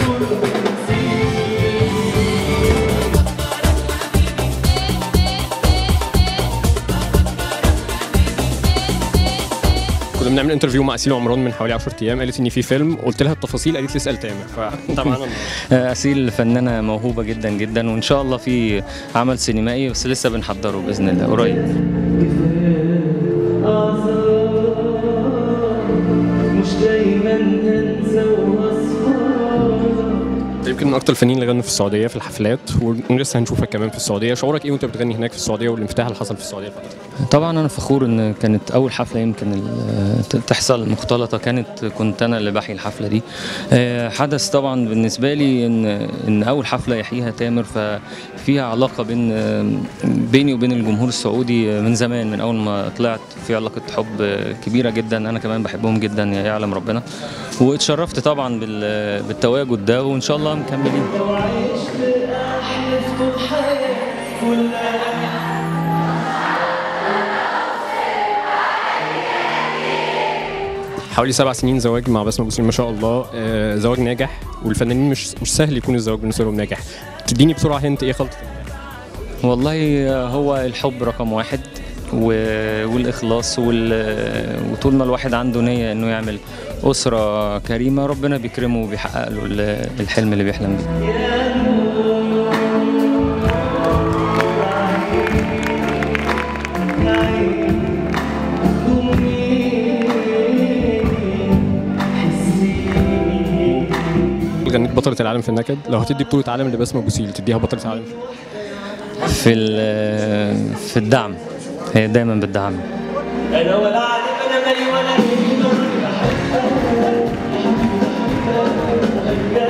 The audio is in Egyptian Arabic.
كنا بنعمل انترفيو مع اسيل عمران من حوالي 10 ايام قالت ان في فيلم قلت لها التفاصيل قالت لي اسال تامر فطبعا أسيل فنانة موهوبة جدا جدا وإن شاء الله في عمل سينمائي بس لسه بنحضره بإذن الله قريب مش دايما هنسى واصفار يمكن من اكتر الفنانين اللي غنوا في السعوديه في الحفلات ولسه هنشوفك كمان في السعوديه شعورك ايه وانت بتغني هناك في السعوديه والانفتاح اللي حصل في السعوديه الفتره دي؟ طبعا أنا فخور إن كانت أول حفلة يمكن ال- ت- تحصل مختلطة كانت كنت أنا اللي بحيي الحفلة دي آه، حدث طبعا بالنسبة لي إن إن أول حفلة يحييها تامر ففيها علاقة بين بيني وبين الجمهور السعودي من زمان من أول ما طلعت في علاقة حب كبيرة جدا أنا كمان بحبهم جدا يعلم ربنا واتشرفت طبعا بال- بالتواجد ده وإن شاء الله مكملين لو عشت احلف طول حياتي كلها حوالي سبع سنين زواج مع بسمه بوسيل ما شاء الله آه، زواج ناجح والفنانين مش مش سهل يكون الزواج بالنسبه لهم ناجح تديني بسرعه هنت ايه خلطه والله هو الحب رقم واحد و- والإخلاص وال- وطول ما الواحد عنده نية إنه يعمل أسرة كريمة ربنا بيكرمه وبيحقق له ال- الحلم اللي بيحلم بيه غنيت بطله العالم في النكد لو هتدي بطوله عالم لبسمه بوسيل تديها بطله العالم في ال- في الدعم هي دايما بتدعم انا ولا عالم انا مالي ولا يهمني